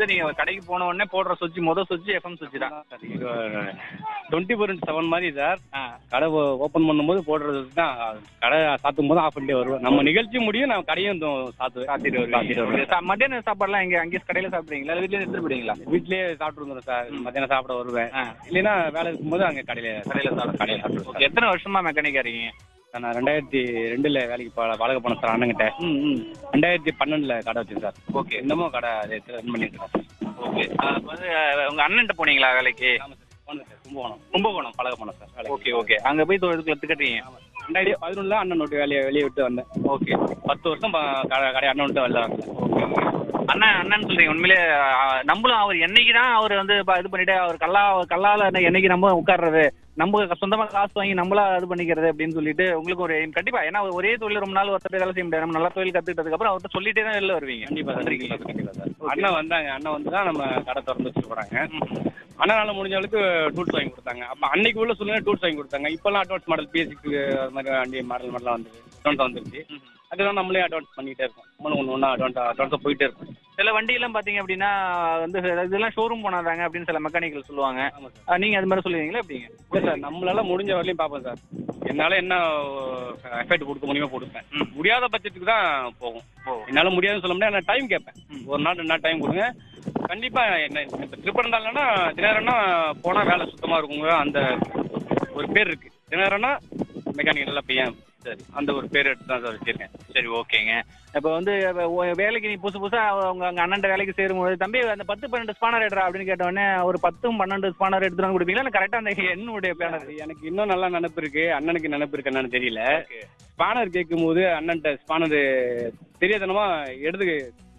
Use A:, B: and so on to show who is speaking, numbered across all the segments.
A: வந்து நீங்க கடைக்கு போன உடனே போடுற சுவிட்ச் முத சுவிட்ச் எஃப்எம் சுவிட்ச் தான்
B: டுவெண்ட்டி ஃபோர் இன்ட் செவன் மாதிரி சார்
A: ஆ.
B: கடை ஓப்பன் பண்ணும்போது போடுறது தான் கடை சாத்தும் போது ஆஃப் பண்ணிட்டே வருவேன் நம்ம நிகழ்ச்சி முடியும் நான் கடையும் தொ- சாத்துவேன்
A: சாத்திட்டு
B: சாத்திட்டு
A: வருவீங்க
B: வருவேன்
A: சா- மத்தியான சாப்பாடுலாம் எங்க அங்கேயே கடையில சாப்பிடுறீங்களா இல்ல வீட்லயே எடுத்துட்டு போயிடுங்களா
B: வீட்லயே சாப்பிட்டு வந்துடும் சார் மத்தியானம் சாப்பிட வருவேன்
A: ஆ.
B: இல்லைன்னா வேலை இருக்கும்போது அங்கே கடையில
A: கடையில சாப்பிட
B: கடையில் சாப்பிடுவேன்
A: ஓகே எத்தனை வருஷமா மெக்கானிக்கா இருக்கீங்க
B: சார் நான் ரெண்டாயிரத்தி ரெண்டுல வேலைக்கு பழ- பழக போனேன் சார் அண்ணங்கிட்ட
A: ம் ம்
B: ரெண்டாயிரத்தி பன்னெண்டுல கடை வச்சேன் சார்
A: ஓகே
B: இன்னமும் கடை ரன் பண்ணிட்டு இருக்கேன்
A: ஓகே வந்து அஹ், உங்க அண்ணன்ட்ட போனீங்களா வேலைக்கு
B: ஆமாம் சார் போனேன் சார் கும்பகோணம்
A: கும்பகோணம்
B: பழக போனேன் சார் வேலைக்கு.
A: ஓகே ஓகே அங்க போய் தொழிலுக்குள்ள கத்துக்கிட்டீங்க
B: ரெண்டாயிரத்தி பதினொன்றுல அண்ணன் விட்டு வேலையை வெளியே விட்டு வந்தேன்
A: ஓகே
B: பத்து வருஷம் ப- கடை கடை அண்ணன் விட்டு வெளில வந்தேன்
A: ஓகே ஓகே அண்ணன் அண்ணன் சொல்றீங்க உண்மையிலே அஹ், நம்மளும் அவர் என்னைக்கு தான் அவர் வந்து ப- இது பண்ணிட்டு அவர் கல்லா கல்லால என்ன- என்னைக்கு நம்ம உட்கார்றது நம்ம சொந்தமா காசு வாங்கி நம்மளா இது பண்ணிக்கிறது அப்படின்னு சொல்லிட்டு உங்களுக்கு ஒரு aim. கண்டிப்பா ஏன்னா ஒரே தொழில் ரொம்ப நாள் ஒருத்தர் வேலை செய்ய முடியாது நம்ம நல்லா தொழில் கத்துக்கிட்டதுக்கு அப்புறம் அவர்கிட்ட சொல்லிட்டே தான் வெளில வருவீங்க
B: கண்டிப்பா சார் கண்டிப்பா சார், கண்டிப்பா சார் அண்ணன் வந்தாங்க அண்ணன் வந்து தான் நம்ம கடை திறந்து வச்சுட்டு போறாங்க அண்ணனால முடிஞ்ச அளவுக்கு டூல்ஸ் வாங்கி கொடுத்தாங்க அப்ப அன்னைக்கு உள்ள சூழ்நிலை டூல்ஸ் வாங்கி கொடுத்தாங்க இப்பெல்லாம் அட்வான்ஸ் மாடல் பிஎஸ்சிக்கு அது மாதிரி வண்டி மாடல் மாடலாம் வந்து அட்வான்ஸ் வந்துருச்சு அதுதான் நம்மளே அட்வான்ஸ் பண்ணிட்டே இருக்கோம் நம்மளும் ஒன்று ஒன்றா அட்வான்ஸ் அட்வான்ஸாக போயிட்டே இருக்கும்
A: சில வண்டி எல்லாம் பாத்தீங்க அப்படின்னா வந்து இதெல்லாம் ஷோரூம் போனாதாங்க அப்படின்னு சில மெக்கானிக்கல் சொல்லுவாங்க
B: ஆமாம் சார்
A: அஹ், நீங்க அது மாதிரி சொல்லுவீங்களா எப்படிங்க
B: இல்லை சார் நம்மளால முடிஞ்ச வரையிலும் பார்ப்பேன் சார் என்னால் என்ன எஃபெக்ட் கொடுக்க முடியுமோ கொடுப்பேன்
A: ம்.
B: முடியாத பட்சத்துக்கு தான் போகும்
A: ஓ.
B: என்னால் முடியாதுன்னு சொல்ல முடியாது நான் டைம் கேட்பேன்
A: ம்.
B: ஒரு நாள் ரெண்டு நாள் டைம் கொடுங்க கண்டிப்பாக என்ன இப்போ ட்ரிப் இருந்தாலும்னா தினகரன்னா போனால் வேலை சுத்தமாக இருக்குங்க அந்த ஒரு பேர் இருக்கு தினகரன்னா மெக்கானிக் நல்ல பையன் சரி அந்த ஒரு பேர் எடுத்து தான் சார் வச்சிருக்கேன்
A: சரி ஓகேங்க இப்போ வந்து இப்ப ஒ- வேலைக்கு நீ புதுசு புதுசா உங்க அங்க அண்ணன் வேலைக்கு சேரும்போது தம்பி அந்த பத்து பன்னெண்டு ஸ்பானர் எடுறா அப்படின்னு கேட்ட உடனே ஒரு பத்தும் பன்னெண்டு ஸ்பானர் எடுத்துட்டு வந்து கொடுப்பீங்களா இல்லை கரெக்டா அந்த எண்ணுடைய பேனர்
B: எனக்கு இன்னும் நல்லா நினப்பு இருக்கு அண்ணனுக்கு நினப்பு இருக்கு என்னன்னு தெரியல ஸ்பானர் கேட்கும்போது அண்ணன்ட்ட ஸ்பானர் தெரியாதனமா எடுத்து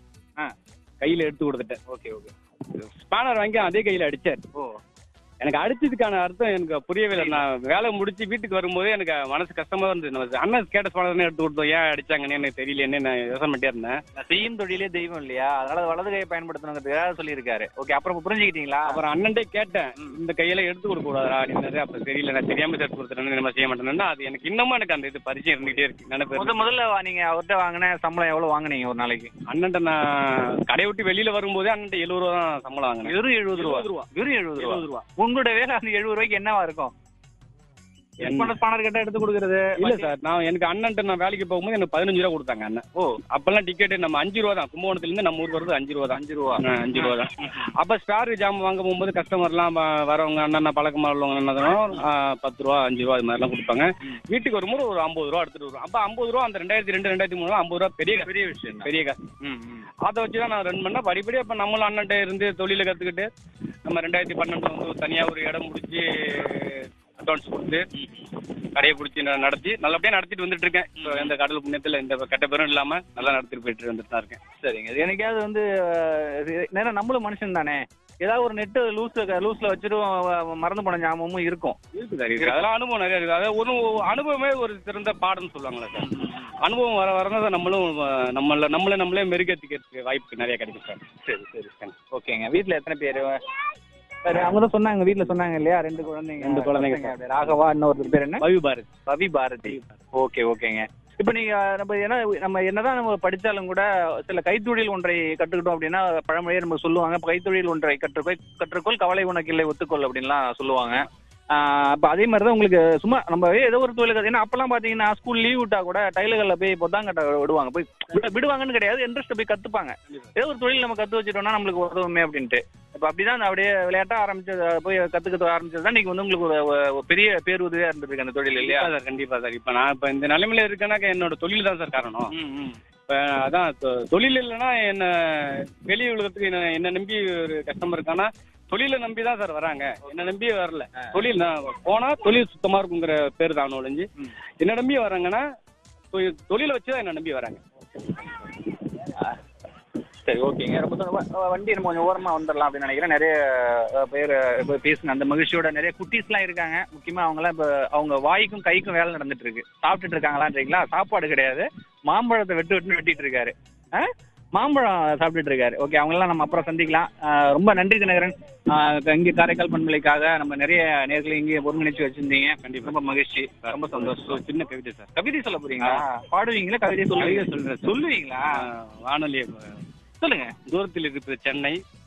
B: ஆ கையில் எடுத்து கொடுத்துட்டேன்
A: ஓகே ஓகே
B: ஸ்பானர் வாங்கி அதே கையில் அடிச்சார்
A: ஓ
B: எனக்கு அடிச்சதுக்கான அர்த்தம் எனக்கு புரியவே இல்லை நான் வேலை முடிச்சு வீட்டுக்கு வரும்போது எனக்கு மனசு கஷ்டமா இருந்தது நம்ம அண்ணன் கேட்ட ஸ்பானர் எடுத்து கொடுத்தோம் ஏன் அடிச்சாங்கன்னு எனக்கு தெரியலையேன்னு நான் யோசனை பண்ணிட்டே இருந்தேன்
A: நான் செய்யும் தொழிலே தெய்வம் இல்லையா அதனால வலது கையை பயன்படுத்தணுங்கிறதுக்காக சொல்லியிருக்காரு ஓகே அப்புறம் புரிஞ்சுக்கிட்டீங்களா
B: அப்புறம் அண்ணன்ட்டே கேட்டேன் இந்த கையில எடுத்து கொடுக்க கூடாதா அப்படின்னாரு அப்ப தெரியல நான் தெரியாம சேர்த்து கொடுத்துட்டேன்னு நம்ம செய்ய மாட்டேன்னா அது எனக்கு இன்னமும் எனக்கு அந்த இது பரிச்சயம் இருந்துகிட்டே இருக்கு நினைப்பு
A: முத முதல்ல வா- நீங்க அவர்கிட்ட வாங்கின சம்பளம் எவ்வளவு வாங்குனீங்க ஒரு நாளைக்கு
B: அண்ணன்ட்ட நான் கடையை விட்டு வெளியில வரும்போதே அண்ணன்ட்ட எழுபது ரூபா தான் சம்பளம் வாங்கினேன்
A: வெறும் எழுபது ரூபா
B: எழுபது ரூபா.
A: வெறும் எழுபது ரூபா
B: எழுபது ரூபா
A: உங்களோட வேலை அந்த எழுபது ரூபாய்க்கு என்னவா இருக்கும்
B: என்ன-
A: ஸ்பானர் கேட்டா எடுத்து கொடுக்கறது
B: இல்ல சார் நான் எனக்கு அண்ணன்ட்ட நான் வேலைக்கு போகும்போது எனக்கு பதினஞ்சு ரூபா கொடுத்தாங்க அண்ணன்
A: ஓ
B: அப்பெல்லாம் டிக்கெட் நம்ம அஞ்சு ரூபா தான் கும்பகோணத்துல இருந்து நம்ம ஊருக்கு வருது அஞ்சு ரூபா தான்
A: அஞ்சு ரூபா
B: ஆ, அஞ்சு ரூபா தான் அப்ப ஸ்பேர் ஜாம் வாங்க போகும்போது கஸ்டமர்லாம் வ- வரவங்க அண்ணன் பழக்கமா உள்ளவங்க என்னதும் பத்து ரூபா அஞ்சு ரூபா அது மாதிரிலாம் கொடுப்பாங்க வீட்டுக்கு வரும்போது ஒரு ஐம்பது ரூபா எடுத்துட்டு வருவோம் அப்ப ஐம்பது ரூபா அந்த ரெண்டாயிரத்தி ரெண்டு ரெண்டாயிரத்தி மூணு ஐம்பது ரூபா பெரிய காசு.
A: பெரிய விஷயம் தான்.
B: பெரிய காசு
A: ம், ம்.
B: அதை வச்சு தான் நான் ரன் பண்ணேன் படிப்படியாக இப்போ நம்மளும் அண்ணன்ட்ட இருந்து தொழிலை கற்றுக்கிட்டு நம்ம ரெண்டாயிரத்தி பன்னெண்டு வந்து தனியாக ஒரு இடம் பிடிச்சி அட்வான்ஸ் கொடுத்து கடையை பிடிச்சி நான் நடத்தி நல்லபடியாக நடத்திட்டு வந்துட்டு இருக்கேன் இப்போ எந்த கடல் புண்ணியத்தில் எந்த கெட்ட பேரும் இல்லாமல் நல்லா நடத்திட்டு போயிட்டு வந்துட்டு தான் இருக்கேன்
A: சரிங்க என்னைக்காவது வந்து அஹ், நேரம் நம்மளும் மனுஷன் தானே ஏதாவது ஒரு நெட்டு லூஸ்ல லூஸ்ல வச்சிரும் மறந்து போன ஞாபகமும் இருக்கும்
B: இருக்கு சார் இருக்கு அதெல்லாம் அனுபவம் நிறைய இருக்குது அதாவது ஒரு அனுபவமே ஒரு சிறந்த பாடம்னு சொல்லுவாங்களே சார் அனுபவம் வர வர தான் நம்மளும் அஹ், நம்மள நம்மளை நம்மளே மெருகேற்றிக்கிறதுக்கு வாய்ப்பு நிறைய கிடைக்கும் சார்
A: சரி சரி ஓகேங்க வீட்ல எத்தனை பேர் சரி அவங்க தான் சொன்னாங்க வீட்ல சொன்னாங்க இல்லையா ரெண்டு குழந்தைங்க
B: ரெண்டு குழந்தைங்க
A: பசங்க. ராகவா இன்னொரு பேர் என்ன
B: பவி பாரத்
A: ரவி பாரதி ஓகே ஓகேங்க இப்போ நீங்க நம்ம என்ன நம்ம என்னதான் நம்ம படிச்சாலும் கூட சில கைத்தொழில் ஒன்றை கற்றுக்கிட்டோம் அப்படின்னா பழமொழியே நம்ம சொல்லுவாங்க இப்போ கைத்தொழில் ஒன்றை கற்றுக்கொள் கற்றுக்கொள் கவலை உனக்கு இல்லை ஒத்துக்கொள் அப்படின்லாம் சொல்லுவாங்க அப்போ அதே மாதிரி தான் உங்களுக்கு சும்மா நம்ம ஏதோ ஒரு தொழில் கத்து- ஏன்னா அப்பெல்லாம் பார்த்தீங்கன்னா ஸ்கூல் லீவ் விட்டா கூட டைலர்களில் போய் பொத்தாங்க கட்ட விடுவாங்க போய் விட- விடுவாங்கன்னு கிடையாது இன்ட்ரெஸ்ட் போய் கற்றுப்பாங்க ஏதோ ஒரு தொழில் நம்ம கற்று வச்சுட்டோம்னா நம்மளுக்கு உதவுமே அப்படின்ட்டு இப்போ அப்படிதான் அந்த அப்படியே விளையாட்டா ஆரம்பிச்சது போய் கற்றுக்க ஆரம்பிச்சது தான் இன்னைக்கு வந்து உங்களுக்கு ஒரு ஒரு பெரிய பேருதவியாக இருந்திருக்கு அந்த தொழில் இல்லையா
B: கண்டிப்பா சார் கண்டிப்பா சார் இப்போ நான் இப்போ இந்த நிலைமையில இருக்கேனாக்க என்னோட தொழில் தான் சார் காரணம்
A: ம் ம்
B: இப்போ அதான் தொ- தொழில் இல்லைன்னா என்ன வெளி உலகத்துக்கு என்ன என்ன நம்பி ஒரு கஸ்டமர் இருக்கானா தொழிலை நம்பி தான் சார் வராங்க என்ன நம்பி வரல தொழில் நான் போனா தொழில் சுத்தமா இருக்குங்கிற பேர் தான் ஒழிஞ்சு என்ன நம்பி வராங்கன்னா தொழில் தொழிலை வச்சு தான் என்ன நம்பி வராங்க
A: சரி ஓகேங்க ரொம்ப தூரம் வ- வண்டி நம்ம கொஞ்சம் ஓரமாக வந்துடலாம் அப்படின்னு நினைக்கிறேன் நிறைய அஹ், பேர் இப்போ பேசுன அந்த மகிழ்ச்சியோட நிறைய குட்டீஸ்லாம் இருக்காங்க முக்கியமாக அவங்களாம் இப்போ அவங்க வாய்க்கும் கைக்கும் வேலை நடந்துட்டு இருக்கு சாப்பிட்டுட்டு இருக்காங்களான்றீங்களா சாப்பாடு கிடையாது மாம்பழத்தை வெட்டு வெட்டுன்னு வெட்டிட்டு இருக்காரு ஆ மாம்பழம் சாப்பிட்டுட்டு இருக்காரு ஓகே அவங்களெல்லாம் நம்ம அப்புறம் சந்திக்கலாம் அஹ், ரொம்ப நன்றி தினகரன் அஹ், இங்கே காரைக்கால் பண்பலைக்காக நம்ம நிறைய நேர்களை இங்கே ஒருங்கிணைச்சு வச்சிருந்தீங்க கண்டிப்பாக ரொம்ப மகிழ்ச்சி ரொம்ப சந்தோஷம்
B: ஒரு சின்ன கவிதை சார்
A: கவிதை சொல்ல போறீங்களா பாடுவீங்களா கவிதை சொல்லுவீங்க
B: சொல்றேன்
A: சொல்லுவீங்களா
B: வானொலி
A: சொல்லுங்க
B: தூரத்தில் இருக்கிற சென்னை